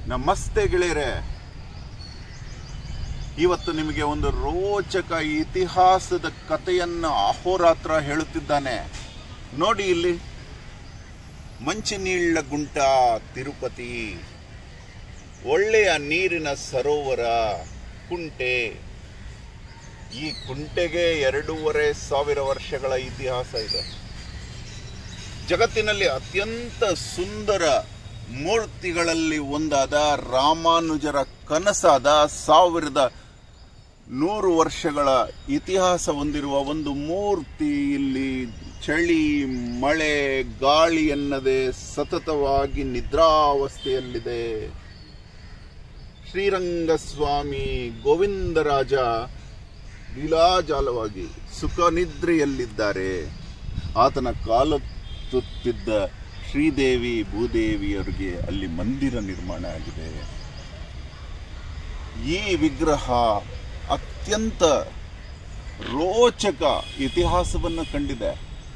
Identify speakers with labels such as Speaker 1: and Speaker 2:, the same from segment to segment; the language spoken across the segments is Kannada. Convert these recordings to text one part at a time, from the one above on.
Speaker 1: ನಮಸ್ತೆ ಗೆಳೆಯರೆ ಇವತ್ತು ನಿಮಗೆ ಒಂದು ರೋಚಕ ಇತಿಹಾಸದ ಕಥೆಯನ್ನು ಅಹೋರಾತ್ರ ಹೇಳುತ್ತಿದ್ದಾನೆ ನೋಡಿ ಇಲ್ಲಿ ಮಂಚಿನೀಳ್ಳ ಗುಂಟ ತಿರುಪತಿ ಒಳ್ಳೆಯ ನೀರಿನ ಸರೋವರ ಕುಂಟೆ ಈ ಕುಂಟೆಗೆ ಎರಡೂವರೆ ಸಾವಿರ ವರ್ಷಗಳ ಇತಿಹಾಸ ಇದೆ ಜಗತ್ತಿನಲ್ಲಿ ಅತ್ಯಂತ ಸುಂದರ ಮೂರ್ತಿಗಳಲ್ಲಿ ಒಂದಾದ ರಾಮಾನುಜರ ಕನಸಾದ ಸಾವಿರದ ನೂರು ವರ್ಷಗಳ ಇತಿಹಾಸ ಹೊಂದಿರುವ ಒಂದು ಮೂರ್ತಿ ಇಲ್ಲಿ ಚಳಿ ಮಳೆ ಗಾಳಿ ಎನ್ನದೆ ಸತತವಾಗಿ ನಿದ್ರಾವಸ್ಥೆಯಲ್ಲಿದೆ ಶ್ರೀರಂಗಸ್ವಾಮಿ ಗೋವಿಂದರಾಜ ಲೀಲಾಜಾಲವಾಗಿ ಸುಖ ನಿದ್ರೆಯಲ್ಲಿದ್ದಾರೆ ಆತನ ಕಾಲ ತುತ್ತಿದ್ದ ಶ್ರೀದೇವಿ ಭೂದೇವಿಯರಿಗೆ ಅಲ್ಲಿ ಮಂದಿರ ನಿರ್ಮಾಣ ಆಗಿದೆ ಈ ವಿಗ್ರಹ ಅತ್ಯಂತ ರೋಚಕ ಇತಿಹಾಸವನ್ನು ಕಂಡಿದೆ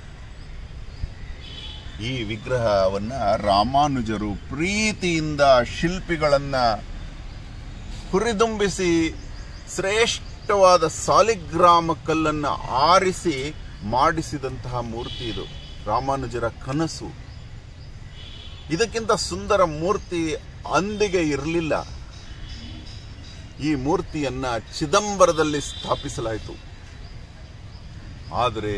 Speaker 1: ಈ ವಿಗ್ರಹವನ್ನ ರಾಮಾನುಜರು ಪ್ರೀತಿಯಿಂದ ಶಿಲ್ಪಿಗಳನ್ನ ಹುರಿದುಂಬಿಸಿ ಶ್ರೇಷ್ಠವಾದ ಸಾಲಿಗ್ರಾಮ ಕಲ್ಲನ್ನು ಆರಿಸಿ ಮಾಡಿಸಿದಂತಹ ಮೂರ್ತಿ ಇದು ರಾಮಾನುಜರ ಕನಸು ಇದಕ್ಕಿಂತ ಸುಂದರ ಮೂರ್ತಿ ಅಂದಿಗೆ ಇರಲಿಲ್ಲ ಈ ಮೂರ್ತಿಯನ್ನ ಚಿದಂಬರದಲ್ಲಿ ಸ್ಥಾಪಿಸಲಾಯಿತು ಆದರೆ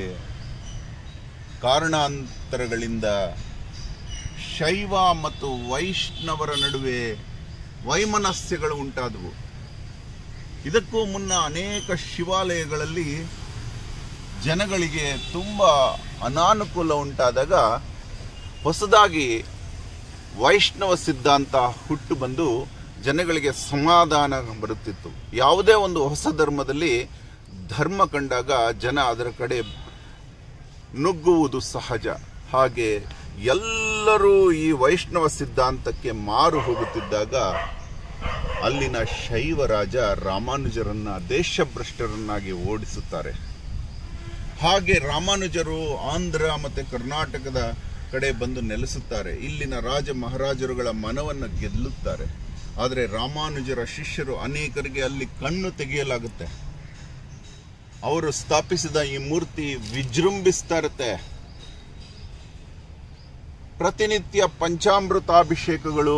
Speaker 1: ಕಾರಣಾಂತರಗಳಿಂದ ಶೈವ ಮತ್ತು ವೈಷ್ಣವರ ನಡುವೆ ವೈಮನಸ್ಯಗಳು ಉಂಟಾದವು ಇದಕ್ಕೂ ಮುನ್ನ ಅನೇಕ ಶಿವಾಲಯಗಳಲ್ಲಿ ಜನಗಳಿಗೆ ತುಂಬ ಅನಾನುಕೂಲ ಉಂಟಾದಾಗ ಹೊಸದಾಗಿ ವೈಷ್ಣವ ಸಿದ್ಧಾಂತ ಹುಟ್ಟು ಬಂದು ಜನಗಳಿಗೆ ಸಮಾಧಾನ ಬರುತ್ತಿತ್ತು ಯಾವುದೇ ಒಂದು ಹೊಸ ಧರ್ಮದಲ್ಲಿ ಧರ್ಮ ಕಂಡಾಗ ಜನ ಅದರ ಕಡೆ ನುಗ್ಗುವುದು ಸಹಜ ಹಾಗೆ ಎಲ್ಲರೂ ಈ ವೈಷ್ಣವ ಸಿದ್ಧಾಂತಕ್ಕೆ ಮಾರು ಹೋಗುತ್ತಿದ್ದಾಗ ಅಲ್ಲಿನ ಶೈವ ರಾಜ ರಾಮಾನುಜರನ್ನ ದೇಶಭ್ರಷ್ಟರನ್ನಾಗಿ ಓಡಿಸುತ್ತಾರೆ ಹಾಗೆ ರಾಮಾನುಜರು ಆಂಧ್ರ ಮತ್ತು ಕರ್ನಾಟಕದ ಕಡೆ ಬಂದು ನೆಲೆಸುತ್ತಾರೆ ಇಲ್ಲಿನ ರಾಜ ಮಹಾರಾಜರುಗಳ ಮನವನ್ನು ಗೆಲ್ಲುತ್ತಾರೆ ಆದರೆ ರಾಮಾನುಜರ ಶಿಷ್ಯರು ಅನೇಕರಿಗೆ ಅಲ್ಲಿ ಕಣ್ಣು ತೆಗೆಯಲಾಗುತ್ತೆ ಅವರು ಸ್ಥಾಪಿಸಿದ ಈ ಮೂರ್ತಿ ವಿಜೃಂಭಿಸ್ತಾ ಇರುತ್ತೆ ಪ್ರತಿನಿತ್ಯ ಪಂಚಾಮೃತಾಭಿಷೇಕಗಳು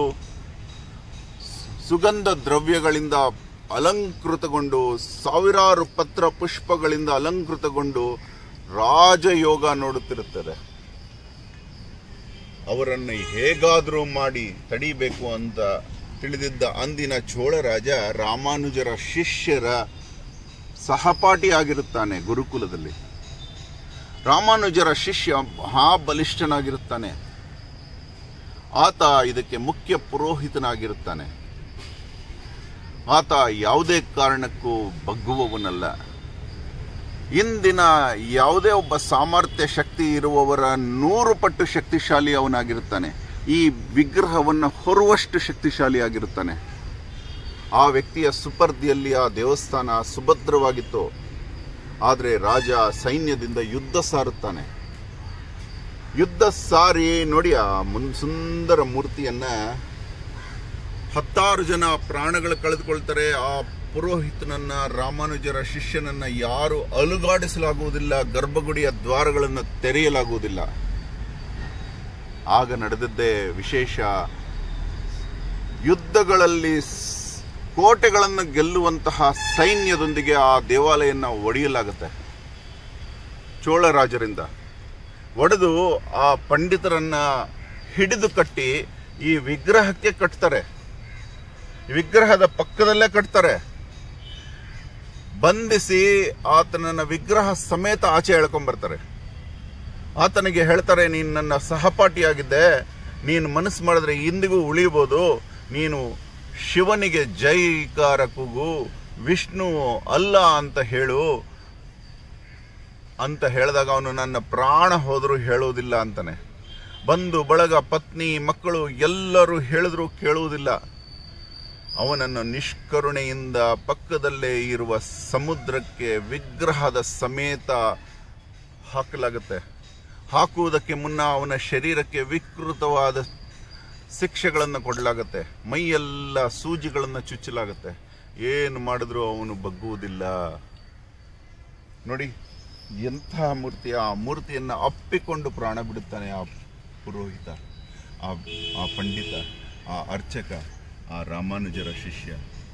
Speaker 1: ಸುಗಂಧ ದ್ರವ್ಯಗಳಿಂದ ಅಲಂಕೃತಗೊಂಡು ಸಾವಿರಾರು ಪತ್ರ ಪುಷ್ಪಗಳಿಂದ ಅಲಂಕೃತಗೊಂಡು ರಾಜಯೋಗ ನೋಡುತ್ತಿರುತ್ತದೆ ಅವರನ್ನು ಹೇಗಾದರೂ ಮಾಡಿ ತಡಿಬೇಕು ಅಂತ ತಿಳಿದಿದ್ದ ಅಂದಿನ ಚೋಳ ರಾಜ ರಾಮಾನುಜರ ಶಿಷ್ಯರ ಸಹಪಾಠಿ ಆಗಿರುತ್ತಾನೆ ಗುರುಕುಲದಲ್ಲಿ ರಾಮಾನುಜರ ಶಿಷ್ಯ ಮಹಾಬಲಿಷ್ಠನಾಗಿರುತ್ತಾನೆ ಆತ ಇದಕ್ಕೆ ಮುಖ್ಯ ಪುರೋಹಿತನಾಗಿರುತ್ತಾನೆ ಆತ ಯಾವುದೇ ಕಾರಣಕ್ಕೂ ಬಗ್ಗುವವನಲ್ಲ ಇಂದಿನ ಯಾವುದೇ ಒಬ್ಬ ಸಾಮರ್ಥ್ಯ ಶಕ್ತಿ ಇರುವವರ ನೂರು ಪಟ್ಟು ಶಕ್ತಿಶಾಲಿ ಅವನಾಗಿರುತ್ತಾನೆ ಈ ವಿಗ್ರಹವನ್ನು ಹೊರುವಷ್ಟು ಶಕ್ತಿಶಾಲಿಯಾಗಿರುತ್ತಾನೆ ಆ ವ್ಯಕ್ತಿಯ ಸುಪರ್ದಿಯಲ್ಲಿ ಆ ದೇವಸ್ಥಾನ ಸುಭದ್ರವಾಗಿತ್ತು ಆದರೆ ರಾಜ ಸೈನ್ಯದಿಂದ ಯುದ್ಧ ಸಾರುತ್ತಾನೆ ಯುದ್ಧ ಸಾರಿ ನೋಡಿ ಆ ಮುನ್ ಸುಂದರ ಮೂರ್ತಿಯನ್ನ ಹತ್ತಾರು ಜನ ಪ್ರಾಣಗಳು ಕಳೆದುಕೊಳ್ತಾರೆ ಆ ಪುರೋಹಿತನನ್ನ ರಾಮಾನುಜರ ಶಿಷ್ಯನನ್ನ ಯಾರು ಅಲುಗಾಡಿಸಲಾಗುವುದಿಲ್ಲ ಗರ್ಭಗುಡಿಯ ದ್ವಾರಗಳನ್ನು ತೆರೆಯಲಾಗುವುದಿಲ್ಲ ಆಗ ನಡೆದದ್ದೇ ವಿಶೇಷ ಯುದ್ಧಗಳಲ್ಲಿ ಕೋಟೆಗಳನ್ನು ಗೆಲ್ಲುವಂತಹ ಸೈನ್ಯದೊಂದಿಗೆ ಆ ದೇವಾಲಯನ ಒಡೆಯಲಾಗುತ್ತೆ ಚೋಳ ರಾಜರಿಂದ ಒಡೆದು ಆ ಪಂಡಿತರನ್ನ ಹಿಡಿದು ಕಟ್ಟಿ ಈ ವಿಗ್ರಹಕ್ಕೆ ಕಟ್ತಾರೆ ವಿಗ್ರಹದ ಪಕ್ಕದಲ್ಲೇ ಕಟ್ತಾರೆ ಬಂಧಿಸಿ ಆತನನ್ನ ವಿಗ್ರಹ ಸಮೇತ ಆಚೆ ಎಳ್ಕೊಂಡ್ಬರ್ತಾರೆ ಆತನಿಗೆ ಹೇಳ್ತಾರೆ ನೀನು ನನ್ನ ಸಹಪಾಠಿಯಾಗಿದ್ದೆ ನೀನು ಮನಸ್ಸು ಮಾಡಿದ್ರೆ ಇಂದಿಗೂ ಉಳಿಬೋದು ನೀನು ಶಿವನಿಗೆ ಜೈಕಾರ ಕೂಗು ವಿಷ್ಣು ಅಲ್ಲ ಅಂತ ಹೇಳು ಅಂತ ಹೇಳಿದಾಗ ಅವನು ನನ್ನ ಪ್ರಾಣ ಹೋದರೂ ಹೇಳುವುದಿಲ್ಲ ಅಂತಾನೆ ಬಂದು ಬಳಗ ಪತ್ನಿ ಮಕ್ಕಳು ಎಲ್ಲರೂ ಹೇಳಿದ್ರು ಕೇಳುವುದಿಲ್ಲ ಅವನನ್ನು ನಿಷ್ಕರುಣೆಯಿಂದ ಪಕ್ಕದಲ್ಲೇ ಇರುವ ಸಮುದ್ರಕ್ಕೆ ವಿಗ್ರಹದ ಸಮೇತ ಹಾಕಲಾಗುತ್ತೆ ಹಾಕುವುದಕ್ಕೆ ಮುನ್ನ ಅವನ ಶರೀರಕ್ಕೆ ವಿಕೃತವಾದ ಶಿಕ್ಷೆಗಳನ್ನು ಕೊಡಲಾಗತ್ತೆ ಮೈಯೆಲ್ಲ ಸೂಜಿಗಳನ್ನು ಚುಚ್ಚಲಾಗತ್ತೆ ಏನು ಮಾಡಿದ್ರೂ ಅವನು ಬಗ್ಗುವುದಿಲ್ಲ ನೋಡಿ ಎಂತಹ ಮೂರ್ತಿ ಆ ಮೂರ್ತಿಯನ್ನು ಅಪ್ಪಿಕೊಂಡು ಪ್ರಾಣ ಬಿಡುತ್ತಾನೆ ಆ ಪುರೋಹಿತ ಆ ಆ ಪಂಡಿತ ಆ ಅರ್ಚಕ ಆ ರಾಮಾನುಜರ ಶಿಷ್ಯ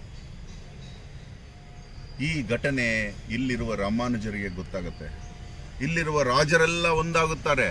Speaker 1: ಈ ಘಟನೆ ಇಲ್ಲಿರುವ ರಾಮಾನುಜರಿಗೆ ಗೊತ್ತಾಗುತ್ತೆ ಇಲ್ಲಿರುವ ರಾಜರೆಲ್ಲ ಒಂದಾಗುತ್ತಾರೆ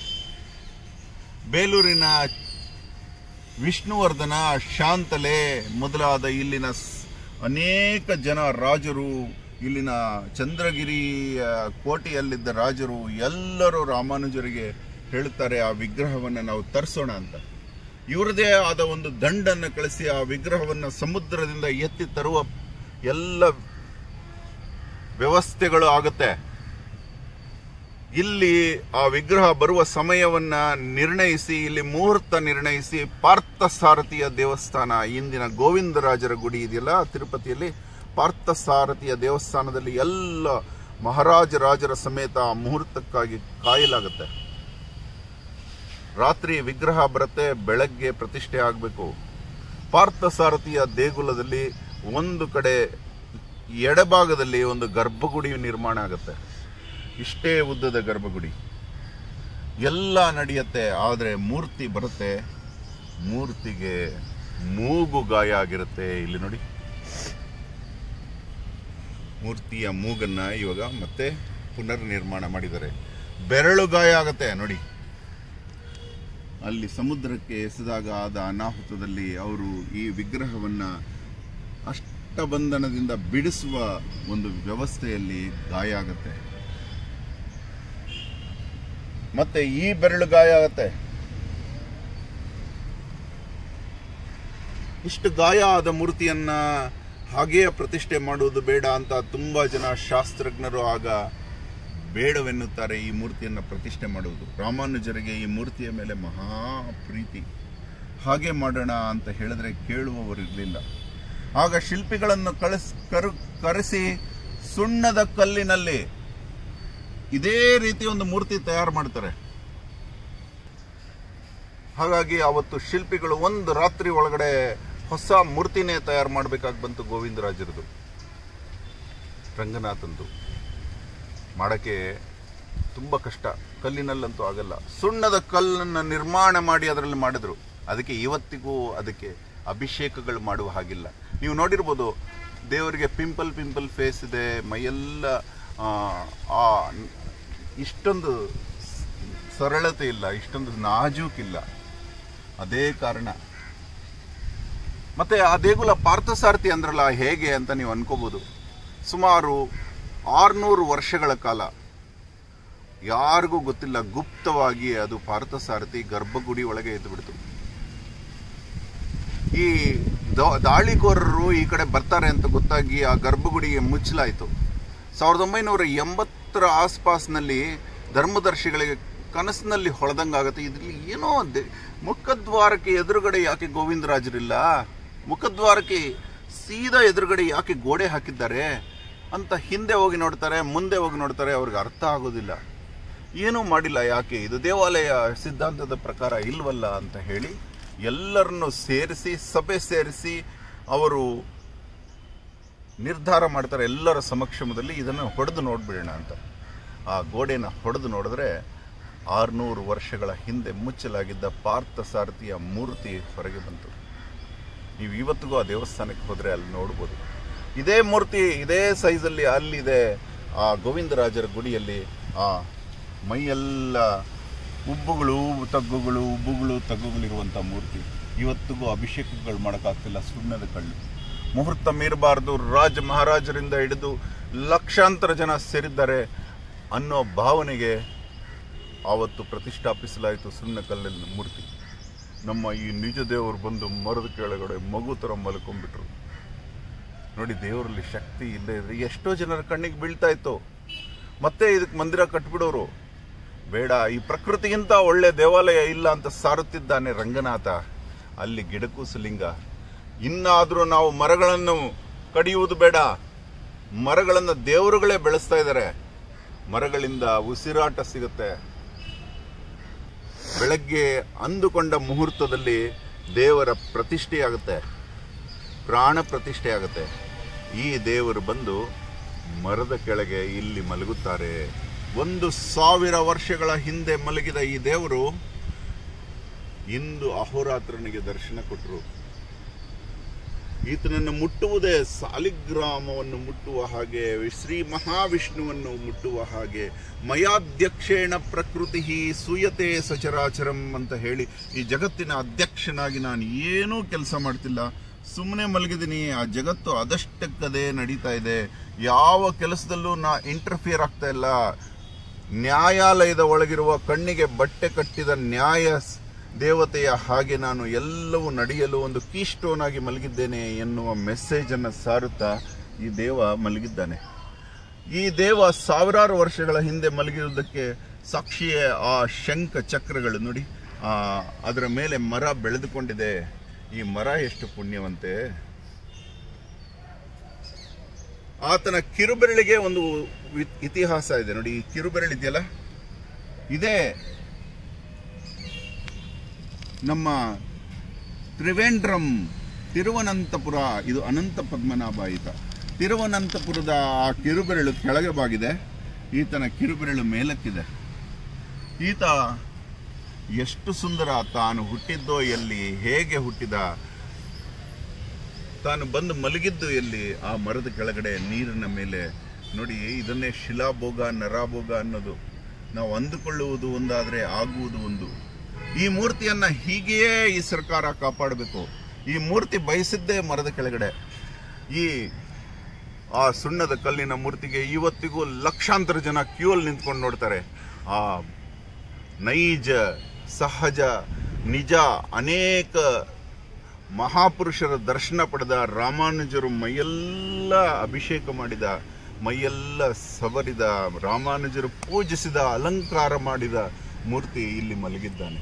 Speaker 1: ಬೇಲೂರಿನ ವಿಷ್ಣುವರ್ಧನ ಶಾಂತಲೆ ಮೊದಲಾದ ಇಲ್ಲಿನ ಸ್- ಅನೇಕ ಜನ ರಾಜರು ಇಲ್ಲಿನ ಚಂದ್ರಗಿರಿ ಆ, ಕೋಟೆಯಲ್ಲಿದ್ದ ರಾಜರು ಎಲ್ಲರೂ ರಾಮಾನುಜರಿಗೆ ಹೇಳುತ್ತಾರೆ ಆ ವಿಗ್ರಹವನ್ನು ನಾವು ತರಿಸೋಣ ಅಂತ ಇವರದೇ ಆದ ಒಂದು ದಂಡನ್ನು ಕಳಿಸಿ ಆ ವಿಗ್ರಹವನ್ನು ಸಮುದ್ರದಿಂದ ಎತ್ತಿ ತರುವ ಎಲ್ಲ ವ್ಯವಸ್ಥೆಗಳು ಆಗುತ್ತೆ ಇಲ್ಲಿ ಆ ವಿಗ್ರಹ ಬರುವ ಸಮಯವನ್ನ ನಿರ್ಣಯಿಸಿ ಇಲ್ಲಿ ಮುಹೂರ್ತ ನಿರ್ಣಯಿಸಿ ಪಾರ್ಥಸಾರಥಿಯ ದೇವಸ್ಥಾನ ಇಂದಿನ ಗೋವಿಂದರಾಜರ ಗುಡಿ ಇದೆಯಲ್ಲ ತಿರುಪತಿಯಲ್ಲಿ ಪಾರ್ಥಸಾರಥಿಯ ದೇವಸ್ಥಾನದಲ್ಲಿ ಎಲ್ಲ ಮಹಾರಾಜ ರಾಜರ ಸಮೇತ ಆ ಮುಹೂರ್ತಕ್ಕಾಗಿ ಕಾಯಲಾಗುತ್ತೆ ರಾತ್ರಿ ವಿಗ್ರಹ ಬರುತ್ತೆ ಬೆಳಗ್ಗೆ ಪ್ರತಿಷ್ಠೆ ಆಗಬೇಕು ಪಾರ್ಥಸಾರಥಿಯ ದೇಗುಲದಲ್ಲಿ ಒಂದು ಕಡೆ ಎಡಭಾಗದಲ್ಲಿ ಒಂದು ಗರ್ಭಗುಡಿ ನಿರ್ಮಾಣ ಆಗುತ್ತೆ ಇಷ್ಟೇ ಉದ್ದದ ಗರ್ಭಗುಡಿ ಎಲ್ಲ ನಡೆಯುತ್ತೆ ಆದರೆ ಮೂರ್ತಿ ಬರುತ್ತೆ ಮೂರ್ತಿಗೆ ಮೂಗು ಗಾಯ ಆಗಿರುತ್ತೆ ಇಲ್ಲಿ ನೋಡಿ ಮೂರ್ತಿಯ ಮೂಗನ್ನ ಇವಾಗ ಮತ್ತೆ ಪುನರ್ ನಿರ್ಮಾಣ ಮಾಡಿದ್ದಾರೆ ಬೆರಳು ಗಾಯ ಆಗತ್ತೆ ನೋಡಿ ಅಲ್ಲಿ ಸಮುದ್ರಕ್ಕೆ ಎಸೆದಾಗ ಆದ ಅನಾಹುತದಲ್ಲಿ ಅವರು ಈ ವಿಗ್ರಹವನ್ನ ಅಷ್ಟಬಂಧನದಿಂದ ಬಿಡಿಸುವ ಒಂದು ವ್ಯವಸ್ಥೆಯಲ್ಲಿ ಗಾಯ ಆಗತ್ತೆ ಮತ್ತೆ ಈ ಬೆರಳು ಗಾಯ ಆಗತ್ತೆ ಇಷ್ಟು ಗಾಯ ಆದ ಮೂರ್ತಿಯನ್ನ ಹಾಗೆಯೇ ಪ್ರತಿಷ್ಠೆ ಮಾಡುವುದು ಬೇಡ ಅಂತ ತುಂಬಾ ಜನ ಶಾಸ್ತ್ರಜ್ಞರು ಆಗ ಬೇಡವೆನ್ನುತ್ತಾರೆ ಈ ಮೂರ್ತಿಯನ್ನು ಪ್ರತಿಷ್ಠೆ ಮಾಡುವುದು ರಾಮಾನುಜರಿಗೆ ಈ ಮೂರ್ತಿಯ ಮೇಲೆ ಮಹಾ ಪ್ರೀತಿ ಹಾಗೆ ಮಾಡೋಣ ಅಂತ ಹೇಳಿದ್ರೆ ಕೇಳುವವರು ಇರಲಿಲ್ಲ ಆಗ ಶಿಲ್ಪಿಗಳನ್ನು ಕಳಿಸ್ ಕರು ಕರೆಸಿ ಸುಣ್ಣದ ಕಲ್ಲಿನಲ್ಲಿ ಇದೇ ರೀತಿ ಒಂದು ಮೂರ್ತಿ ತಯಾರು ಮಾಡ್ತಾರೆ ಹಾಗಾಗಿ ಅವತ್ತು ಶಿಲ್ಪಿಗಳು ಒಂದು ರಾತ್ರಿ ಒಳಗಡೆ ಹೊಸ ಮೂರ್ತಿನೇ ತಯಾರು ಮಾಡಬೇಕಾಗಿ ಬಂತು ಗೋವಿಂದರಾಜರದು ರಂಗನಾಥಂದು ಮಾಡಕ್ಕೆ ತುಂಬ ಕಷ್ಟ ಕಲ್ಲಿನಲ್ಲಂತೂ ಆಗಲ್ಲ ಸುಣ್ಣದ ಕಲ್ಲನ್ನು ನಿರ್ಮಾಣ ಮಾಡಿ ಅದರಲ್ಲಿ ಮಾಡಿದ್ರು ಅದಕ್ಕೆ ಇವತ್ತಿಗೂ ಅದಕ್ಕೆ ಅಭಿಷೇಕಗಳು ಮಾಡುವ ಹಾಗಿಲ್ಲ ನೀವು ನೋಡಿರ್ಬೋದು ದೇವರಿಗೆ ಪಿಂಪಲ್ ಪಿಂಪಲ್ ಫೇಸ್ ಇದೆ ಮೈಯೆಲ್ಲ ಆ, ಆ ಇಷ್ಟೊಂದು ಸರಳತೆ ಇಲ್ಲ ಇಷ್ಟೊಂದು ನಾಜೂಕಿಲ್ಲ ಅದೇ ಕಾರಣ ಮತ್ತೆ ಆ ದೇಗುಲ ಪಾರ್ಥಸಾರಥಿ ಅಂದ್ರಲ್ಲ ಹೇಗೆ ಅಂತ ನೀವು ಅನ್ಕೋಬಹುದು ಸುಮಾರು ಆರ್ನೂರು ವರ್ಷಗಳ ಕಾಲ ಯಾರಿಗೂ ಗೊತ್ತಿಲ್ಲ ಗುಪ್ತವಾಗಿ ಅದು ಪಾರ್ಥಸಾರಥಿ ಗರ್ಭಗುಡಿ ಒಳಗೆ ಎದ್ದು ಬಿಡ್ತು ಈ ದ- ದಾಳಿಕೋರರು ಈ ಕಡೆ ಬರ್ತಾರೆ ಅಂತ ಗೊತ್ತಾಗಿ ಆ ಗರ್ಭಗುಡಿಗೆ ಮುಚ್ಚಲಾಯಿತು ಸಾವಿರದ ಒಂಬೈನೂರ ಎಂಬತ್ತರ ಆಸ್ಪಾಸ್ನಲ್ಲಿ ಧರ್ಮದರ್ಶಿಗಳಿಗೆ ಕನಸಿನಲ್ಲಿ ಹೊಳೆದಂಗಾಗತ್ತೆ ಇದ್ರಲ್ಲಿ ಏನೋ ದೆ- ಮುಖದ್ವಾರಕ್ಕೆ ಎದುರುಗಡೆ ಯಾಕೆ ಗೋವಿಂದರಾಜರಿಲ್ಲ ಮುಖದ್ವಾರಕ್ಕೆ ಸೀದಾ ಎದುರುಗಡೆ ಯಾಕೆ ಗೋಡೆ ಹಾಕಿದ್ದಾರೆ ಅಂತ ಹಿಂದೆ ಹೋಗಿ ನೋಡ್ತಾರೆ ಮುಂದೆ ಹೋಗಿ ನೋಡ್ತಾರೆ ಅವ್ರಿಗೆ ಅರ್ಥ ಆಗೋದಿಲ್ಲ ಏನೂ ಮಾಡಿಲ್ಲ ಯಾಕೆ ಇದು ದೇವಾಲಯ ಸಿದ್ಧಾಂತದ ಪ್ರಕಾರ ಇಲ್ವಲ್ಲ ಅಂತ ಹೇಳಿ ಎಲ್ಲರನ್ನು ಸೇರಿಸಿ ಸಭೆ ಸೇರಿಸಿ ಅವರು ನಿರ್ಧಾರ ಮಾಡ್ತಾರೆ ಎಲ್ಲರ ಸಮಕ್ಷಮದಲ್ಲಿ ಇದನ್ನು ಹೊಡೆದು ನೋಡ್ಬಿಡೋಣ ಅಂತ ಆ ಗೋಡೆನ ಹೊಡೆದು ನೋಡಿದ್ರೆ ಆರುನೂರು ವರ್ಷಗಳ ಹಿಂದೆ ಮುಚ್ಚಲಾಗಿದ್ದ ಪಾರ್ಥಸಾರಥಿಯ ಮೂರ್ತಿ ಹೊರಗೆ ಬಂತು ನೀವು ಇವತ್ತಿಗೂ ಆ ದೇವಸ್ಥಾನಕ್ಕೆ ಹೋದರೆ ಅಲ್ಲಿ ನೋಡ್ಬೋದು ಇದೇ ಮೂರ್ತಿ ಇದೇ ಸೈಜಲ್ಲಿ ಅಲ್ಲಿದೆ ಆ ಗೋವಿಂದರಾಜರ ಗುಡಿಯಲ್ಲಿ ಆ ಮೈಯೆಲ್ಲ ಉಬ್ಬುಗಳು ತಗ್ಗುಗಳು ಉಬ್ಬುಗಳು ತಗ್ಗುಗಳಿರುವಂಥ ಮೂರ್ತಿ ಇವತ್ತಿಗೂ ಅಭಿಷೇಕಗಳು ಮಾಡೋಕ್ಕಾಗ್ತಿಲ್ಲ ಸುಣ್ಣದ ಕಳ್ಳು ಮುಹೂರ್ತ ಮೀರಬಾರ್ದು ರಾಜ ಮಹಾರಾಜರಿಂದ ಹಿಡಿದು ಲಕ್ಷಾಂತರ ಜನ ಸೇರಿದ್ದಾರೆ ಅನ್ನೋ ಭಾವನೆಗೆ ಆವತ್ತು ಪ್ರತಿಷ್ಠಾಪಿಸಲಾಯಿತು ಸುಣ್ಣ ಕಲ್ಲಿನ ಮೂರ್ತಿ ನಮ್ಮ ಈ ನಿಜ ದೇವರು ಬಂದು ಮರದ ಕೆಳಗಡೆ ಮಗು ಥರ ಮಲ್ಕೊಂಡ್ಬಿಟ್ರು ನೋಡಿ ದೇವರಲ್ಲಿ ಶಕ್ತಿ ಇಲ್ಲದೆ ಇದ್ರೆ ಎಷ್ಟೋ ಜನರ ಕಣ್ಣಿಗೆ ಬೀಳ್ತಾ ಇತ್ತು ಮತ್ತೆ ಇದಕ್ಕೆ ಮಂದಿರ ಕಟ್ಬಿಡೋರು ಬೇಡ ಈ ಪ್ರಕೃತಿಗಿಂತ ಒಳ್ಳೆ ದೇವಾಲಯ ಇಲ್ಲ ಅಂತ ಸಾರುತ್ತಿದ್ದಾನೆ ರಂಗನಾಥ ಅಲ್ಲಿ ಗಿಡಕೂಸು ಲಿಂಗ ಇನ್ನಾದರೂ ನಾವು ಮರಗಳನ್ನು ಕಡಿಯುವುದು ಬೇಡ ಮರಗಳನ್ನು ದೇವರುಗಳೇ ಬೆಳೆಸ್ತಾ ಇದ್ದಾರೆ ಮರಗಳಿಂದ ಉಸಿರಾಟ ಸಿಗುತ್ತೆ ಬೆಳಗ್ಗೆ ಅಂದುಕೊಂಡ ಮುಹೂರ್ತದಲ್ಲಿ ದೇವರ ಪ್ರತಿಷ್ಠೆ ಆಗುತ್ತೆ ಪ್ರಾಣ ಪ್ರತಿಷ್ಠೆ ಆಗುತ್ತೆ ಈ ದೇವರು ಬಂದು ಮರದ ಕೆಳಗೆ ಇಲ್ಲಿ ಮಲಗುತ್ತಾರೆ ಒಂದು ಸಾವಿರ ವರ್ಷಗಳ ಹಿಂದೆ ಮಲಗಿದ ಈ ದೇವರು ಇಂದು ಅಹೋರಾತ್ರನಿಗೆ ದರ್ಶನ ಕೊಟ್ಟರು ಈತನನ್ನು ಮುಟ್ಟುವುದೇ ಸಾಲಿಗ್ರಾಮವನ್ನು ಮುಟ್ಟುವ ಹಾಗೆ ಶ್ರೀ ಮಹಾವಿಷ್ಣುವನ್ನು ಮುಟ್ಟುವ ಹಾಗೆ ಮಯಾಧ್ಯಕ್ಷೇಣ ಪ್ರಕೃತಿ ಸೂಯತೆ ಸಚರಾಚರಂ ಅಂತ ಹೇಳಿ ಈ ಜಗತ್ತಿನ ಅಧ್ಯಕ್ಷನಾಗಿ ನಾನು ಏನೂ ಕೆಲಸ ಮಾಡ್ತಿಲ್ಲ ಸುಮ್ಮನೆ ಮಲಗಿದ್ದೀನಿ ಆ ಜಗತ್ತು ಅದಷ್ಟಕ್ಕದೇ ನಡೀತಾ ಇದೆ ಯಾವ ಕೆಲಸದಲ್ಲೂ ನಾ ಇಂಟರ್ಫಿಯರ್ ಆಗ್ತಾ ಇಲ್ಲ ನ್ಯಾಯಾಲಯದ ಒಳಗಿರುವ ಕಣ್ಣಿಗೆ ಬಟ್ಟೆ ಕಟ್ಟಿದ ನ್ಯಾಯ ಸ್- ದೇವತೆಯ ಹಾಗೆ ನಾನು ಎಲ್ಲವೂ ನಡೆಯಲು ಒಂದು ಕೀಸ್ಟೋನ್ ಆಗಿ ಮಲಗಿದ್ದೇನೆ ಎನ್ನುವ ಮೆಸೇಜ್ ಅನ್ನು ಸಾರುತ್ತಾ ಈ ದೇವ ಮಲಗಿದ್ದಾನೆ ಈ ದೇವ ಸಾವಿರಾರು ವರ್ಷಗಳ ಹಿಂದೆ ಮಲಗಿರುವುದಕ್ಕೆ ಸಾಕ್ಷಿಯೇ ಆ ಶಂಖ ಚಕ್ರಗಳು ನೋಡಿ ಆ ಅದರ ಮೇಲೆ ಮರ ಬೆಳೆದುಕೊಂಡಿದೆ ಈ ಮರ ಎಷ್ಟು ಪುಣ್ಯವಂತೆ ಆತನ ಕಿರುಬೆರಳಿಗೆ ಒಂದು ವಿ- ಇತಿಹಾಸ ಇದೆ ನೋಡಿ ಈ ಕಿರುಬೆರಳಿದೆಯಲ್ಲ ಇದೇ ನಮ್ಮ ತ್ರಿವೇಂದ್ರಂ ತಿರುವನಂತಪುರ ಇದು ಅನಂತ ಪದ್ಮನಾಭ ಈತ ತಿರುವನಂತಪುರದ ಆ ಕಿರುಬೆರಳು ಕೆಳಗೆ ಬಾಗಿದೆ ಈತನ ಕಿರುಬೆರಳು ಮೇಲಕ್ಕಿದೆ ಈತ ಎಷ್ಟು ಸುಂದರ ತಾನು ಹುಟ್ಟಿದ್ದೋ ಎಲ್ಲಿ ಹೇಗೆ ಹುಟ್ಟಿದ ತಾನು ಬಂದು ಮಲಗಿದ್ದು ಎಲ್ಲಿ ಆ ಮರದ ಕೆಳಗಡೆ ನೀರಿನ ಮೇಲೆ ನೋಡಿ ಇದನ್ನೇ ಶಿಲಾಭೋಗ ನರಾಭೋಗ ಅನ್ನೋದು ನಾವು ಅಂದುಕೊಳ್ಳುವುದು ಒಂದಾದ್ರೆ ಆಗುವುದು ಒಂದು ಈ ಮೂರ್ತಿಯನ್ನ ಹೀಗೆಯೇ ಈ ಸರ್ಕಾರ ಕಾಪಾಡಬೇಕು ಈ ಮೂರ್ತಿ ಬಯಸಿದ್ದೇ ಮರದ ಕೆಳಗಡೆ ಈ ಆ ಸುಣ್ಣದ ಕಲ್ಲಿನ ಮೂರ್ತಿಗೆ ಇವತ್ತಿಗೂ ಲಕ್ಷಾಂತರ ಜನ ಕ್ಯೂ ಅಲ್ಲಿ ನಿಂತ್ಕೊಂಡು ನೋಡ್ತಾರೆ ಆ ನೈಜ ಸಹಜ ನಿಜ ಅನೇಕ ಮಹಾಪುರುಷರ ದರ್ಶನ ಪಡೆದ ರಾಮಾನುಜರು ಮೈಯೆಲ್ಲ ಅಭಿಷೇಕ ಮಾಡಿದ ಮೈಯೆಲ್ಲ ಸವರಿದ ರಾಮಾನುಜರು ಪೂಜಿಸಿದ ಅಲಂಕಾರ ಮಾಡಿದ ಮೂರ್ತಿ ಇಲ್ಲಿ ಮಲಗಿದ್ದಾನೆ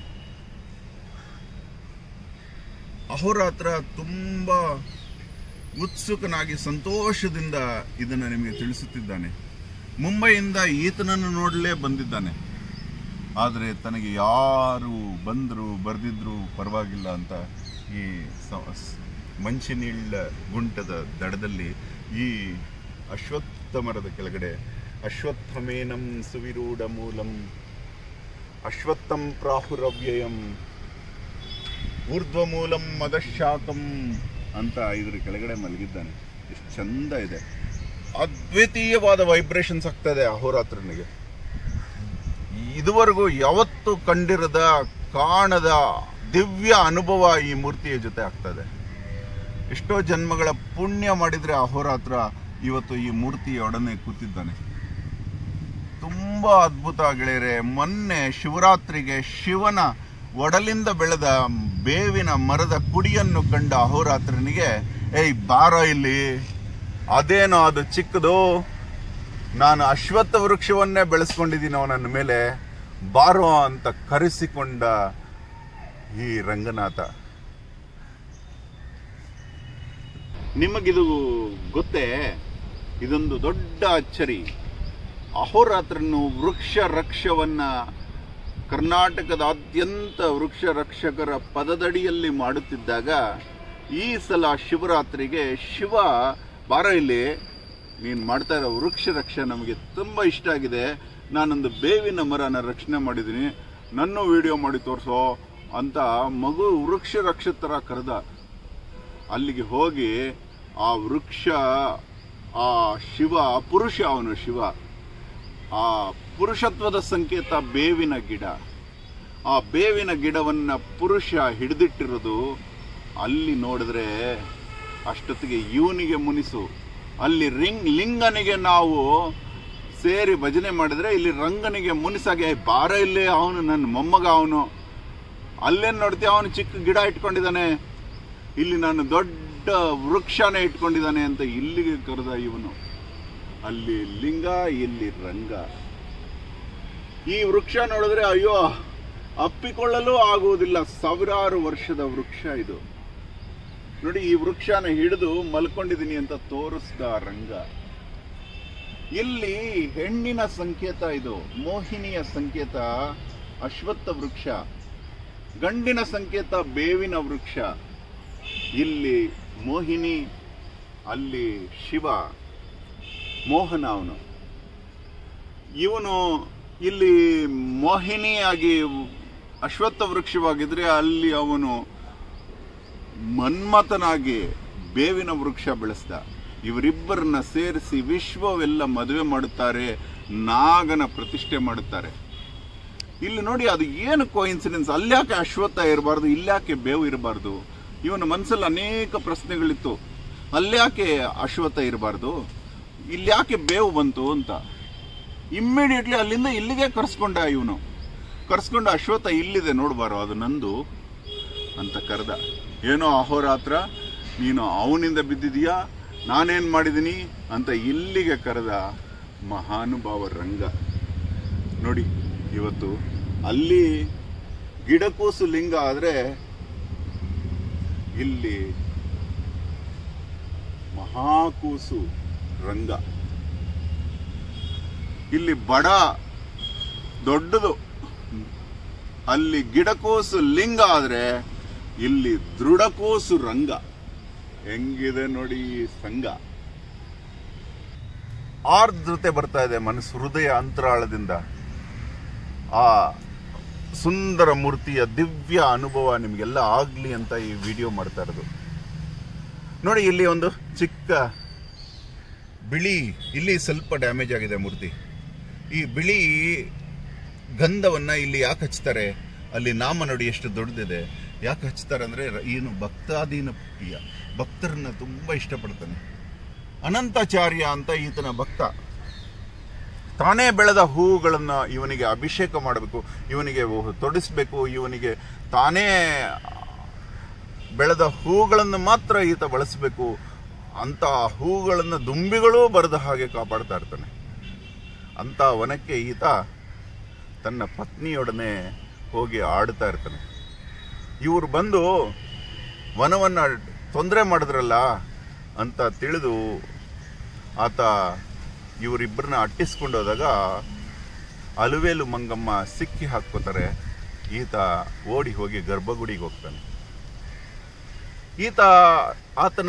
Speaker 1: ಅಹೋರಾತ್ರ ತುಂಬಾ ಉತ್ಸುಕನಾಗಿ ಸಂತೋಷದಿಂದ ಇದನ್ನು ನಿಮಗೆ ತಿಳಿಸುತ್ತಿದ್ದಾನೆ ಮುಂಬೈಯಿಂದ ಈತನನ್ನು ನೋಡಲೇ ಬಂದಿದ್ದಾನೆ ಆದರೆ ತನಗೆ ಯಾರು ಬಂದರು ಬರೆದಿದ್ರು ಪರವಾಗಿಲ್ಲ ಅಂತ ಈ ಸ- ಸ್- ಮಂಚಿನೀಳ್ಳ ಗುಂಟದ ದಡದಲ್ಲಿ ಈ ಅಶ್ವತ್ಥ ಮರದ ಕೆಳಗಡೆ ಅಶ್ವತ್ಥಮೇನಂ ಸುವಿರೂಢ ಮೂಲಂ ಅಶ್ವತ್ಥಂ ಪ್ರಾಹುರವ್ಯಯಂ ಊರ್ಧ್ವಮೂಲಂ ಮದಶಾಕಂ ಅಂತ ಇದ್ರ ಕೆಳಗಡೆ ಮಲಗಿದ್ದಾನೆ ಎಷ್ಟು ಚಂದ ಇದೆ ಅದ್ವಿತೀಯವಾದ ವೈಬ್ರೇಷನ್ಸ್ ಆಗ್ತಾ ಇದೆ ಅಹೋರಾತ್ರನಿಗೆ ಇದುವರೆಗೂ ಯಾವತ್ತೂ ಕಂಡಿರದ ಕಾಣದ ದಿವ್ಯ ಅನುಭವ ಈ ಮೂರ್ತಿಯ ಜೊತೆ ಆಗ್ತದೆ ಎಷ್ಟೋ ಜನ್ಮಗಳ ಪುಣ್ಯ ಮಾಡಿದ್ರೆ ಅಹೋರಾತ್ರ ಇವತ್ತು ಈ ಮೂರ್ತಿಯೊಡನೆ ಕೂತಿದ್ದಾನೆ ತುಂಬಾ ಅದ್ಭುತ ಗೆಳೆಯರೆ ಮೊನ್ನೆ ಶಿವರಾತ್ರಿಗೆ ಶಿವನ ಒಡಲಿಂದ ಬೆಳೆದ ಬೇವಿನ ಮರದ ಕುಡಿಯನ್ನು ಕಂಡ ಅಹೋರಾತ್ರನಿಗೆ ಏಯ್ ಬಾರ ಇಲ್ಲಿ ಅದೇನೋ ಅದು ಚಿಕ್ಕದು ನಾನು ಅಶ್ವತ್ಥ ವೃಕ್ಷವನ್ನೇ ಬೆಳೆಸ್ಕೊಂಡಿದ್ದೀನೋ ನನ್ನ ಮೇಲೆ ಬಾರೋ ಅಂತ ಕರೆಸಿಕೊಂಡ ಈ ರಂಗನಾಥ ನಿಮಗಿದು ಗೊತ್ತೇ ಇದೊಂದು ದೊಡ್ಡ ಅಚ್ಚರಿ ಅಹೋರಾತ್ರನು ವೃಕ್ಷ ರಕ್ಷವನ್ನ ಕರ್ನಾಟಕದಾದ್ಯಂತ ವೃಕ್ಷ ರಕ್ಷಕರ ಪದದಡಿಯಲ್ಲಿ ಮಾಡುತ್ತಿದ್ದಾಗ ಈ ಸಲ ಶಿವರಾತ್ರಿಗೆ ಶಿವ ಬಾರ ಇಲ್ಲಿ ನೀನು ಮಾಡ್ತಾ ಇರೋ ವೃಕ್ಷ ರಕ್ಷೆ ನಮಗೆ ತುಂಬ ಇಷ್ಟ ಆಗಿದೆ ನಾನೊಂದು ಬೇವಿನ ಮರನ ರಕ್ಷಣೆ ಮಾಡಿದ್ದೀನಿ ನನ್ನ ವಿಡಿಯೋ ಮಾಡಿ ತೋರಿಸೋ ಅಂತ ಮಗು ವೃಕ್ಷ ರಕ್ಷ ಥರ ಕರೆದ ಅಲ್ಲಿಗೆ ಹೋಗಿ ಆ ವೃಕ್ಷ ಆ ಶಿವ ಪುರುಷ ಅವನು ಶಿವ ಆ ಪುರುಷತ್ವದ ಸಂಕೇತ ಬೇವಿನ ಗಿಡ ಆ ಬೇವಿನ ಗಿಡವನ್ನ ಪುರುಷ ಹಿಡಿದಿಟ್ಟಿರೋದು ಅಲ್ಲಿ ನೋಡಿದ್ರೆ ಅಷ್ಟೊತ್ತಿಗೆ ಇವನಿಗೆ ಮುನಿಸು ಅಲ್ಲಿ ರಿಂಗ್ ಲಿಂಗನಿಗೆ ನಾವು ಸೇರಿ ಭಜನೆ ಮಾಡಿದ್ರೆ ಇಲ್ಲಿ ರಂಗನಿಗೆ ಮುನಿಸಾಗೆ ಬಾರ ಇಲ್ಲಿ ಅವನು ನನ್ನ ಮೊಮ್ಮಗ ಅವನು ಅಲ್ಲೇನ್ ನೋಡ್ತೀಯ ಅವನು ಚಿಕ್ಕ ಗಿಡ ಇಟ್ಕೊಂಡಿದ್ದಾನೆ ಇಲ್ಲಿ ನಾನು ದೊಡ್ಡ ವೃಕ್ಷನೇ ಇಟ್ಕೊಂಡಿದ್ದಾನೆ ಅಂತ ಇಲ್ಲಿಗೆ ಕರೆದ ಇವನು ಅಲ್ಲಿ ಲಿಂಗ ಇಲ್ಲಿ ರಂಗ ಈ ವೃಕ್ಷ ನೋಡಿದ್ರೆ ಅಯ್ಯೋ ಅಪ್ಪಿಕೊಳ್ಳಲು ಆಗುವುದಿಲ್ಲ ಸಾವಿರಾರು ವರ್ಷದ ವೃಕ್ಷ ಇದು ನೋಡಿ ಈ ವೃಕ್ಷನ ಹಿಡಿದು ಮಲ್ಕೊಂಡಿದ್ದೀನಿ ಅಂತ ತೋರಿಸ್ದ ರಂಗ ಇಲ್ಲಿ ಹೆಣ್ಣಿನ ಸಂಕೇತ ಇದು ಮೋಹಿನಿಯ ಸಂಕೇತ ಅಶ್ವತ್ಥ ವೃಕ್ಷ ಗಂಡಿನ ಸಂಕೇತ ಬೇವಿನ ವೃಕ್ಷ ಇಲ್ಲಿ ಮೋಹಿನಿ ಅಲ್ಲಿ ಶಿವ ಮೋಹನ ಅವನು ಇವನು ಇಲ್ಲಿ ಮೋಹಿನಿಯಾಗಿ ಅಶ್ವತ್ಥ ವೃಕ್ಷವಾಗಿದ್ರೆ ಅಲ್ಲಿ ಅವನು ಮನ್ಮಥನಾಗಿ ಬೇವಿನ ವೃಕ್ಷ ಬೆಳೆಸ್ದ ಇವರಿಬ್ಬರನ್ನ ಸೇರಿಸಿ ವಿಶ್ವವೆಲ್ಲ ಮದುವೆ ಮಾಡುತ್ತಾರೆ ನಾಗನ ಪ್ರತಿಷ್ಠೆ ಮಾಡುತ್ತಾರೆ ಇಲ್ಲಿ ನೋಡಿ ಅದು ಏನು ಕೋಇನ್ಸಿಡೆನ್ಸ್ ಅಲ್ಯಾಕೆ ಅಶ್ವತ್ಥ ಇರಬಾರ್ದು ಇಲ್ಯಾಕೆ ಬೇವು ಇರಬಾರ್ದು ಇವನ ಮನಸ್ಸಲ್ಲಿ ಅನೇಕ ಪ್ರಶ್ನೆಗಳಿತ್ತು ಅಲ್ಯಾಕೆ ಅಶ್ವತ್ಥ ಇರಬಾರ್ದು ಇಲ್ಯಾಕೆ ಬೇವು ಬಂತು ಅಂತ ಇಮ್ಮಿಡಿಯೇಟ್ಲಿ ಅಲ್ಲಿಂದ ಇಲ್ಲಿಗೆ ಕರ್ಸ್ಕೊಂಡ ಇವನು ಕರ್ಸ್ಕೊಂಡು ಅಶ್ವತ್ಥ ಇಲ್ಲಿದೆ ನೋಡ್ಬಾರೋ ಅದು ನಂದು ಅಂತ ಕರೆದ ಏನೋ ಅಹೋರಾತ್ರ ನೀನು ಅವನಿಂದ ಬಿದ್ದಿದೀಯಾ ನಾನೇನ್ ಮಾಡಿದ್ದೀನಿ ಅಂತ ಇಲ್ಲಿಗೆ ಕರೆದ ಮಹಾನುಭಾವ ರಂಗ ನೋಡಿ ಇವತ್ತು ಅಲ್ಲಿ ಗಿಡಕೂಸು ಲಿಂಗ ಆದ್ರೆ ಇಲ್ಲಿ ಮಹಾಕೂಸು ರಂಗ ಇಲ್ಲಿ ಬಡ ದೊಡ್ಡದು ಅಲ್ಲಿ ಗಿಡಕೋಸು ಲಿಂಗ ಆದ್ರೆ ಇಲ್ಲಿ ದೃಢಕೋಸು ರಂಗ ಹೆಂಗಿದೆ ನೋಡಿ ಈ ಸಂಘ ಆರ್ದ್ರತೆ ಬರ್ತಾ ಇದೆ ಮನಸ್ಸು ಹೃದಯ ಅಂತರಾಳದಿಂದ ಆ ಸುಂದರ ಮೂರ್ತಿಯ ದಿವ್ಯ ಅನುಭವ ನಿಮಗೆಲ್ಲ ಆಗ್ಲಿ ಅಂತ ಈ ವಿಡಿಯೋ ಮಾಡ್ತಾ ಇರೋದು ನೋಡಿ ಇಲ್ಲಿ ಒಂದು ಚಿಕ್ಕ ಬಿಳಿ ಇಲ್ಲಿ ಸ್ವಲ್ಪ ಡ್ಯಾಮೇಜ್ ಆಗಿದೆ ಮೂರ್ತಿ ಈ ಬಿಳಿ ಗಂಧವನ್ನ ಇಲ್ಲಿ ಯಾಕೆ ಹಚ್ತಾರೆ ಅಲ್ಲಿ ನಾಮ ನೋಡಿ ಎಷ್ಟು ದೊಡ್ಡದಿದೆ ಯಾಕೆ ಹಚ್ತಾರೆ ಅಂದ್ರೆ ಏನು ಭಕ್ತಾಧೀನ ಪ್ರಿಯ ಭಕ್ತರನ್ನ ತುಂಬಾ ಇಷ್ಟಪಡ್ತಾನೆ ಅನಂತಾಚಾರ್ಯ ಅಂತ ಈತನ ಭಕ್ತ ತಾನೇ ಬೆಳೆದ ಹೂಗಳನ್ನ ಇವನಿಗೆ ಅಭಿಷೇಕ ಮಾಡಬೇಕು ಇವನಿಗೆ ತೊಡಿಸ್ಬೇಕು ಇವನಿಗೆ ತಾನೇ ಬೆಳೆದ ಹೂಗಳನ್ನು ಮಾತ್ರ ಈತ ಬಳಸಬೇಕು ಅಂತ ಹೂಗಳನ್ನು ದುಂಬಿಗಳೂ ಬರದ ಹಾಗೆ ಕಾಪಾಡ್ತಾ ಇರ್ತಾನೆ ಅಂತ ವನಕ್ಕೆ ಈತ ತನ್ನ ಪತ್ನಿಯೊಡನೆ ಹೋಗಿ ಆಡ್ತಾ ಇರ್ತಾನೆ ಇವರು ಬಂದು ವನವನ್ನ ತೊಂದರೆ ಮಾಡಿದ್ರಲ್ಲ ಅಂತ ತಿಳಿದು ಆತ ಇವರಿಬ್ಬರನ್ನ ಅಟ್ಟಿಸ್ಕೊಂಡು ಹೋದಾಗ ಅಲುವೇಲು ಮಂಗಮ್ಮ ಸಿಕ್ಕಿ ಹಾಕ್ಕೋತಾರೆ ಈತ ಓಡಿ ಹೋಗಿ ಗರ್ಭಗುಡಿಗೆ ಹೋಗ್ತಾನೆ ಈತ ಆತನ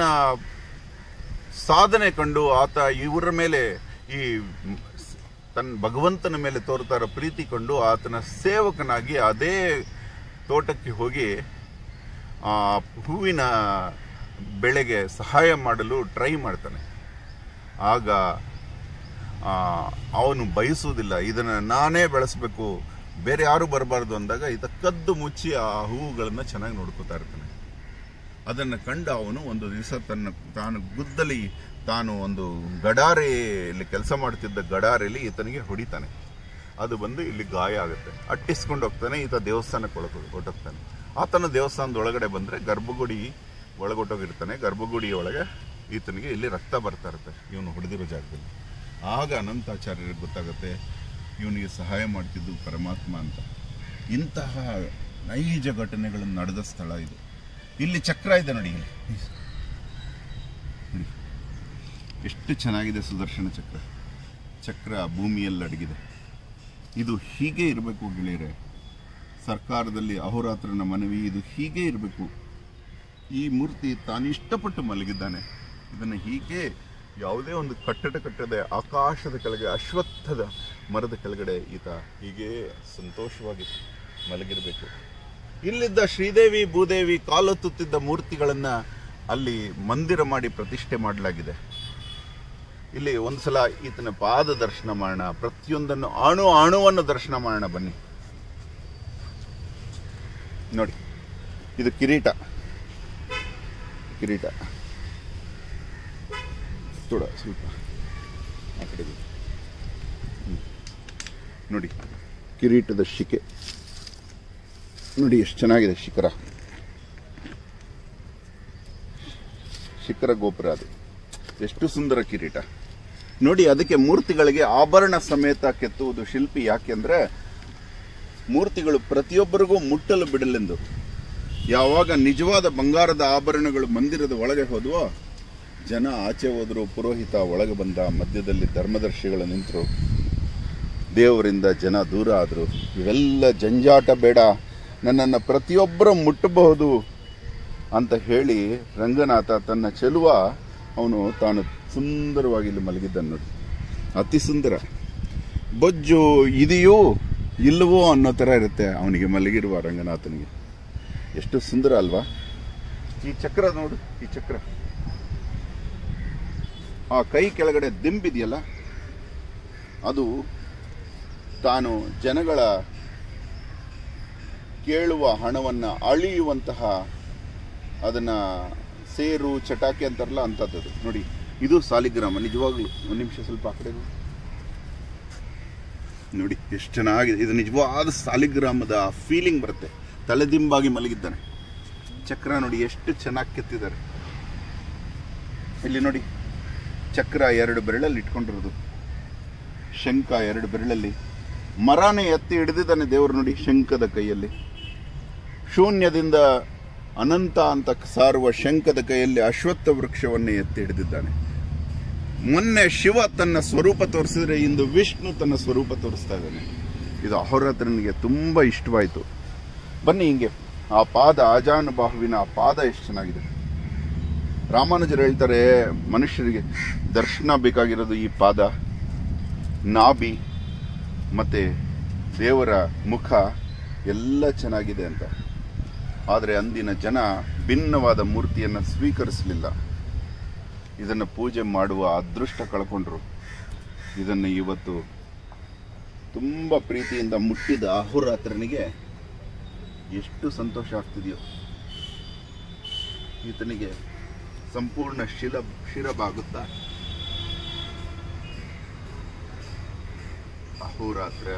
Speaker 1: ಸಾಧನೆ ಕಂಡು ಆತ ಇವರ ಮೇಲೆ ಈ ತನ್ನ ಭಗವಂತನ ಮೇಲೆ ತೋರ್ತಾ ಇರೋ ಪ್ರೀತಿ ಕಂಡು ಆತನ ಸೇವಕನಾಗಿ ಅದೇ ತೋಟಕ್ಕೆ ಹೋಗಿ ಆ ಹೂವಿನ ಬೆಳೆಗೆ ಸಹಾಯ ಮಾಡಲು ಟ್ರೈ ಮಾಡ್ತಾನೆ ಆಗ ಆ, ಅವನು ಬಯಸುವುದಿಲ್ಲ ಇದನ್ನು ನಾನೇ ಬೆಳೆಸಬೇಕು ಬೇರೆ ಯಾರು ಬರಬಾರ್ದು ಅಂದಾಗ ಈತ ಕದ್ದು ಮುಚ್ಚಿ ಆ ಹೂವುಗಳನ್ನು ಚೆನ್ನಾಗಿ ನೋಡ್ಕೋತಾ ಇರ್ತಾನೆ ಅದನ್ನು ಕಂಡು ಅವನು ಒಂದು ದಿವಸ ತನ್ನ ತಾನು ಗುದ್ದಲಿ ತಾನು ಒಂದು ಗಡಾರೆಯಲ್ಲಿ ಕೆಲಸ ಮಾಡ್ತಿದ್ದ ಗಡಾರೆಯಲ್ಲಿ ಈತನಿಗೆ ಹೊಡಿತಾನೆ ಅದು ಬಂದು ಇಲ್ಲಿ ಗಾಯ ಆಗುತ್ತೆ ಅಟ್ಟಿಸ್ಕೊಂಡು ಹೋಗ್ತಾನೆ ಈತ ದೇವಸ್ಥಾನಕ್ಕೆ ಒಳಗೆ ಹೊರಟೋಗ್ತಾನೆ ಆತನ ದೇವಸ್ಥಾನದ ಒಳಗಡೆ ಬಂದರೆ ಗರ್ಭಗುಡಿ ಒಳಗೊಟ್ಟೋಗಿರ್ತಾನೆ ಗರ್ಭಗುಡಿ ಒಳಗೆ ಈತನಿಗೆ ಇಲ್ಲಿ ರಕ್ತ ಬರ್ತಾ ಇರುತ್ತೆ ಇವನು ಹೊಡೆದಿರೋ ಜಾಗದಲ್ಲಿ ಆಗ ಅನಂತಾಚಾರ್ಯರಿಗೆ ಗೊತ್ತಾಗುತ್ತೆ ಇವನಿಗೆ ಸಹಾಯ ಮಾಡ್ತಿದ್ದು ಪರಮಾತ್ಮ ಅಂತ ಇಂತಹ ನೈಜ ಘಟನೆಗಳು ನಡೆದ ಸ್ಥಳ ಇದು ಇಲ್ಲಿ ಚಕ್ರ ಇದೆ ನೋಡಿ ಇಲ್ಲಿ ನೋಡಿ. ಎಷ್ಟು ಚೆನ್ನಾಗಿದೆ ಸುದರ್ಶನ ಚಕ್ರ ಚಕ್ರ ಭೂಮಿಯಲ್ಲಿ ಅಡಗಿದೆ ಇದು ಹೀಗೆ ಇರಬೇಕು ಗೆಳೆಯರೆ ಸರ್ಕಾರದಲ್ಲಿ ಅಹೋರಾತ್ರನ ಮನವಿ ಇದು ಹೀಗೆ ಇರಬೇಕು ಈ ಮೂರ್ತಿ ತಾನು ಇಷ್ಟಪಟ್ಟು ಮಲಗಿದ್ದಾನೆ ಇದನ್ನು ಹೀಗೆ ಯಾವುದೇ ಒಂದು ಕಟ್ಟಡ ಕಟ್ಟದೆ ಆಕಾಶದ ಕೆಳಗೆ ಅಶ್ವತ್ಥದ ಮರದ ಕೆಳಗಡೆ ಈತ ಹೀಗೆ ಸಂತೋಷವಾಗಿ ಮಲಗಿರಬೇಕು ಇಲ್ಲಿದ್ದ ಶ್ರೀದೇವಿ ಭೂದೇವಿ ಕಾಲೊತ್ತುತ್ತಿದ್ದ ಮೂರ್ತಿಗಳನ್ನ ಅಲ್ಲಿ ಮಂದಿರ ಮಾಡಿ ಪ್ರತಿಷ್ಠೆ ಮಾಡಲಾಗಿದೆ ಇಲ್ಲಿ ಒಂದ್ಸಲ ಈತನ ಪಾದ ದರ್ಶನ ಮಾಡೋಣ ಪ್ರತಿಯೊಂದನ್ನು ಅಣು ಅಣುವನ್ನು ದರ್ಶನ ಮಾಡೋಣ ಬನ್ನಿ ನೋಡಿ ಇದು ಕಿರೀಟ ಕಿರೀಟ ತೋಡ ಸ್ವಲ್ಪ ಆ ಕಡೆ ಬಿಡಿ. ಹ್ಮ್. ನೋಡಿ ಕಿರೀಟದ ಶಿಕೆ ನೋಡಿ ಎಷ್ಟು ಚೆನ್ನಾಗಿದೆ ಶಿಖರ ಶಿಖರ ಗೋಪುರ ಅದು ಎಷ್ಟು ಸುಂದರ ಕಿರೀಟ ನೋಡಿ ಅದಕ್ಕೆ ಮೂರ್ತಿಗಳಿಗೆ ಆಭರಣ ಸಮೇತ ಕೆತ್ತುವುದು ಶಿಲ್ಪಿ ಯಾಕೆಂದ್ರೆ ಮೂರ್ತಿಗಳು ಪ್ರತಿಯೊಬ್ಬರಿಗೂ ಮುಟ್ಟಲು ಬಿಡಲೆಂದು ಯಾವಾಗ ನಿಜವಾದ ಬಂಗಾರದ ಆಭರಣಗಳು ಮಂದಿರದ ಒಳಗೆ ಹೋದ್ವೋ ಜನ ಆಚೆ ಹೋದ್ರು ಪುರೋಹಿತ ಒಳಗೆ ಬಂದ ಮಧ್ಯದಲ್ಲಿ ಧರ್ಮದರ್ಶಿಗಳು ನಿಂತರು ದೇವರಿಂದ ಜನ ದೂರ ಆದರು ಇವೆಲ್ಲ ಜಂಜಾಟ ಬೇಡ ನನ್ನನ್ನು ಪ್ರತಿಯೊಬ್ಬರು ಮುಟ್ಟಬಹುದು ಅಂತ ಹೇಳಿ ರಂಗನಾಥ ತನ್ನ ಚೆಲುವ ಅವನು ತಾನು ಸುಂದರವಾಗಿ ಇಲ್ಲಿ ಮಲಗಿದ್ದಾನೆ ನೋಡಿ ಅತಿ ಸುಂದರ ಬೊಜ್ಜು ಇದೆಯೋ ಇಲ್ಲವೋ ಅನ್ನೋ ಥರ ಇರುತ್ತೆ ಅವನಿಗೆ ಮಲಗಿರುವ ರಂಗನಾಥನಿಗೆ ಎಷ್ಟು ಸುಂದರ ಅಲ್ವಾ ಈ ಚಕ್ರ ನೋಡು ಈ ಚಕ್ರ ಆ ಕೈ ಕೆಳಗಡೆ ದಿಂಬಿದೆಯಲ್ಲ ಅದು ತಾನು ಜನಗಳ ಕೇಳುವ ಹಣವನ್ನ ಅಳಿಯುವಂತಹ ಅದನ್ನ ಸೇರು ಚಟಾಕಿ ಅಂತಾರಲ್ಲ ಅಂಥದ್ದು ನೋಡಿ ಇದು ಸಾಲಿಗ್ರಾಮ ನಿಜವಾಗ್ಲು ಒಂದು ನಿಮಿಷ ಸ್ವಲ್ಪ ಆ ಕಡೆ ಹೋಗು. ನೋಡಿ ಎಷ್ಟು ಚೆನ್ನಾಗಿದೆ ಇದು ನಿಜವಾದ ಸಾಲಿಗ್ರಾಮದ ಫೀಲಿಂಗ್ ಬರುತ್ತೆ ತಲೆದಿಂಬಾಗಿ ಮಲಗಿದ್ದಾನೆ ಚಕ್ರ ನೋಡಿ ಎಷ್ಟು ಚೆನ್ನಾಗಿ ಕೆತ್ತಿದ್ದಾರೆ ಇಲ್ಲಿ ನೋಡಿ ಚಕ್ರ ಎರಡು ಬೆರಳಲ್ಲಿ ಇಟ್ಕೊಂಡಿರೋದು ಶಂಖ ಎರಡು ಬೆರಳಲ್ಲಿ ಮರಾನೆ ಎತ್ತಿ ಹಿಡಿದಿದ್ದಾನೆ ದೇವರು ನೋಡಿ ಶಂಖದ ಕೈಯಲ್ಲಿ ಶೂನ್ಯದಿಂದ ಅನಂತ ಅಂತ ಸಾರುವ ಶಂಖದ ಕೈಯಲ್ಲಿ ಅಶ್ವತ್ಥ ವೃಕ್ಷವನ್ನೇ ಎತ್ತಿ ಹಿಡಿದಿದ್ದಾನೆ ಮೊನ್ನೆ ಶಿವ ತನ್ನ ಸ್ವರೂಪ ತೋರಿಸಿದ್ರೆ ಇಂದು ವಿಷ್ಣು ತನ್ನ ಸ್ವರೂಪ ತೋರಿಸ್ತಾ ಇದ್ದಾನೆ ಇದು ಅಹೋರಾತ್ರನಿಗೆ ತುಂಬಾ ಇಷ್ಟವಾಯಿತು ಬನ್ನಿ ಹಿಂಗೆ ಆ ಪಾದ ಅಜಾನುಬಾಹುವಿನ ಆ ಪಾದ ಎಷ್ಟು ಚೆನ್ನಾಗಿದೆ ರಾಮಾನುಜರು ಹೇಳ್ತಾರೆ ಮನುಷ್ಯರಿಗೆ ದರ್ಶನ ಬೇಕಾಗಿರೋದು ಈ ಪಾದ ನಾಭಿ ಮತ್ತೆ ದೇವರ ಮುಖ ಎಲ್ಲ ಚೆನ್ನಾಗಿದೆ ಅಂತ ಆದರೆ ಅಂದಿನ ಜನ ಭಿನ್ನವಾದ ಮೂರ್ತಿಯನ್ನು ಸ್ವೀಕರಿಸಲಿಲ್ಲ ಇದನ್ನು ಪೂಜೆ ಮಾಡುವ ಅದೃಷ್ಟ ಕಳ್ಕೊಂಡ್ರು ಇದನ್ನು ಇವತ್ತು ತುಂಬ ಪ್ರೀತಿಯಿಂದ ಮುಟ್ಟಿದ ಅಹೋರಾತ್ರನಿಗೆ ಎಷ್ಟು ಸಂತೋಷ ಆಗ್ತಿದೆಯೋ ಈತನಿಗೆ ಸಂಪೂರ್ಣ ಶಿಲ ಶಿರಬಾಗುತ್ತಾ ಅಹೋರಾತ್ರ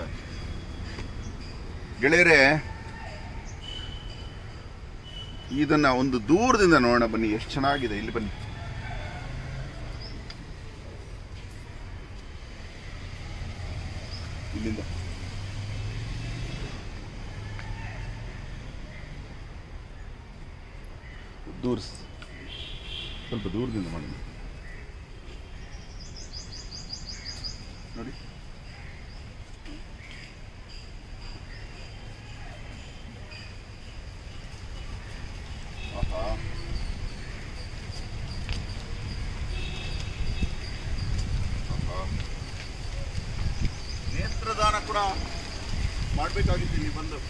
Speaker 1: ಗೆಳೆಯರೇ ಇದನ್ನ ಒಂದು ದೂರದಿಂದ ನೋಡೋಣ ಬನ್ನಿ ಎಷ್ಟು ಚೆನ್ನಾಗಿದೆ ಇಲ್ಲಿ ಬನ್ನಿ ಇಲ್ಲಿಂದ ದೂರ ಸ್ವಲ್ಪ ದೂರದಿಂದ ಮಾಡಿ ನೋಡಿ ಆಹಾ. ಆಹಾ. ನೇತ್ರದಾನ ಕೂಡ ಮಾಡಬೇಕಾಗಿತ್ತು ಇಲ್ಲಿ ಬಂದು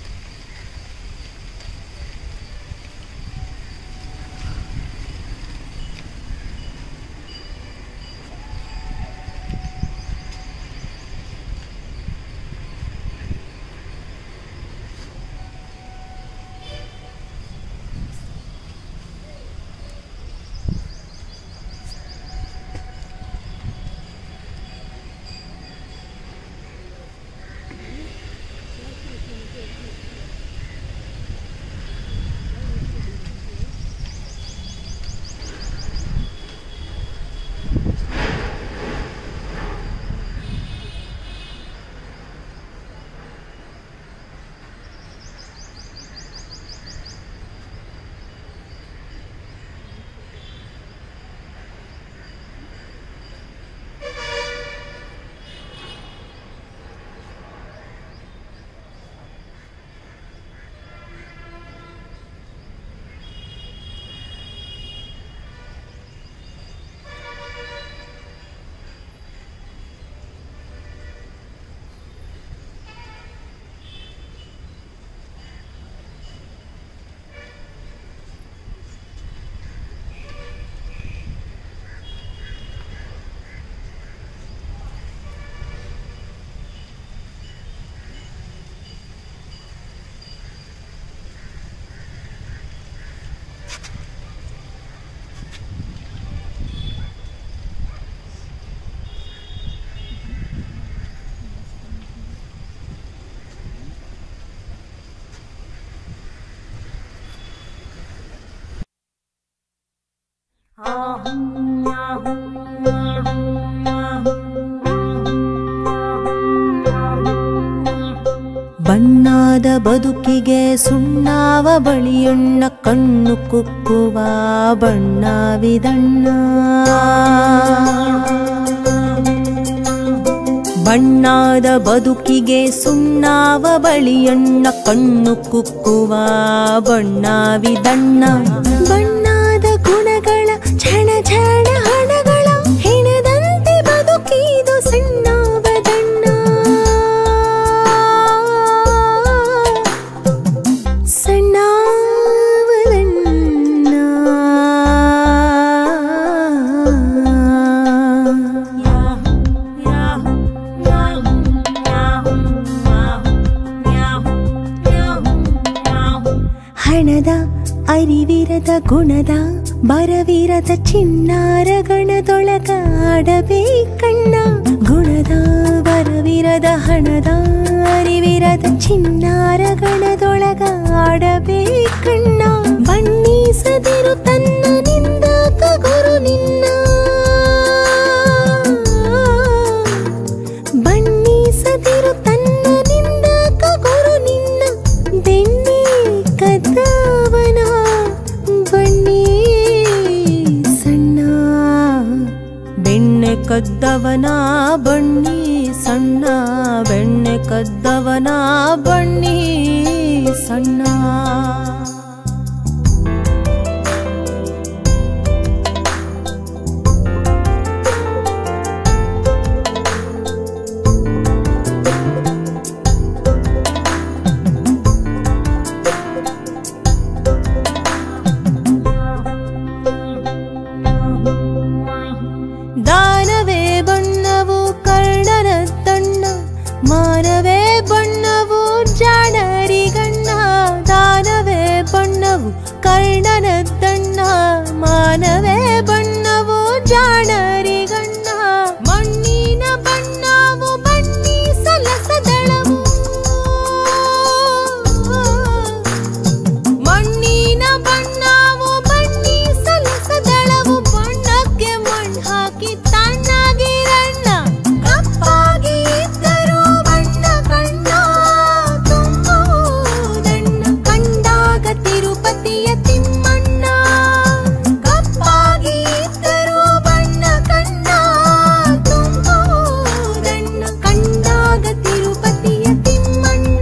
Speaker 2: ಬಣ್ಣಾದ ಬದುಕಿಗೆ ಸುಣ್ಣಾವ ಬಳಿಯಣ್ಣ ಕಣ್ಣು ಕುಕ್ಕುವ ಬಣ್ಣವಿದಣ್ಣ ಬಣ್ಣಾದ ಬದುಕಿಗೆ ಸುಣ್ಣಾವ ಬಳಿಯಣ್ಣ ಕಣ್ಣು ಕುಕ್ಕುವ ಬಣ್ಣವಿದಣ್ಣ ಬಣ್ಣಾದ ಗುಣಗಳ ಝಣ ಝಣ ಹಣಗಳ ಹೆಣದಂತೆ ಬದುಕಿದು ಸಣ್ಣಾವದಣ್ಣ ಹಣದ ಅರಿವಿರದ ಗುಣದ ಬರವಿರದ ಚಿನ್ನಾರ ಗಣದೊಳಗ ಆಡಬೇಕಣ್ಣ ಗುಣದ ಬರವಿರದ ಹಣದ ಅರಿವಿರದ ಚಿನ್ನಾರ ಗಣದೊಳಗ ಆಡಬೇಕಣ್ಣ ಬಣ್ಣಿಸದಿರು ತನ್ನ ನಿಂದ ಗುರು ನಿನ್ನ ಬಣ್ಣಿಸದಿರು ತನ್ನ ನಿಂದ ಗುರು ನಿನ್ನ ಬೆಣ್ಣೆ ಕದ್ದವನ ಬಣ್ಣಿ ಸಣ್ಣ ಬೆಣ್ಣೆ ಕದ್ದವನ ಬಣ್ಣಿ ಸಣ್ಣ ಬೆಣ್ಣೆ ಕದ್ದವನ ಬಣ್ಣಿ ಸಣ್ಣ ದಾನವೇ ಬಣ್ಣವು ಕರ್ಣನ ತಣ್ಣ ಮಾನವೇ ಬಣ್ಣವು ಜಾಣರಿಗಣ್ಣ ದಾನವೇ ಬಣ್ಣವು ಕರ್ಣನ ತಣ್ಣ ಮಾನವೇ ಬಣ್ಣವು ಜಾಣರಿಗಣ್ಣ ಮಣ್ಣಿನ ಬಣ್ಣವು ಬಣ್ಣಿ ಸಲಸದಳವು ಮಣ್ಣಿನ ಬಣ್ಣವು ಬಣ್ಣಿ ಸಲಸದಳವು ಬಣ್ಣಕ್ಕೆ ಮಣ್ಣು ಹಾಕಿ ತಣ್ಣಗಿರಣ್ಣ ಕಪ್ಪಾಗಿ ಇದ್ದರೂ ಬಣ್ಣ ಕಣ್ಣ ತುಂಬುವುದಣ್ಣ ಕಂಡಾಗ ತಿರುಪತಿಯ ತಿಮ್ಮಣ್ಣ ಕಪ್ಪಾಗಿ ಇದ್ದರೂ ಬಣ್ಣ ಕಣ್ಣ ತುಂಬುವುದಣ್ಣ ಕಂಡಾಗ ತಿರುಪತಿಯ ತಿಮ್ಮಣ್ಣ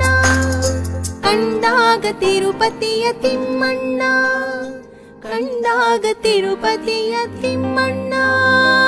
Speaker 2: ಕಂಡಾಗ ತಿರುಪತಿಯ ತಿಮ್ಮಣ್ಣ ಕಂಡಾಗ ತಿರುಪತಿಯ ತಿಮ್ಮಣ್ಣ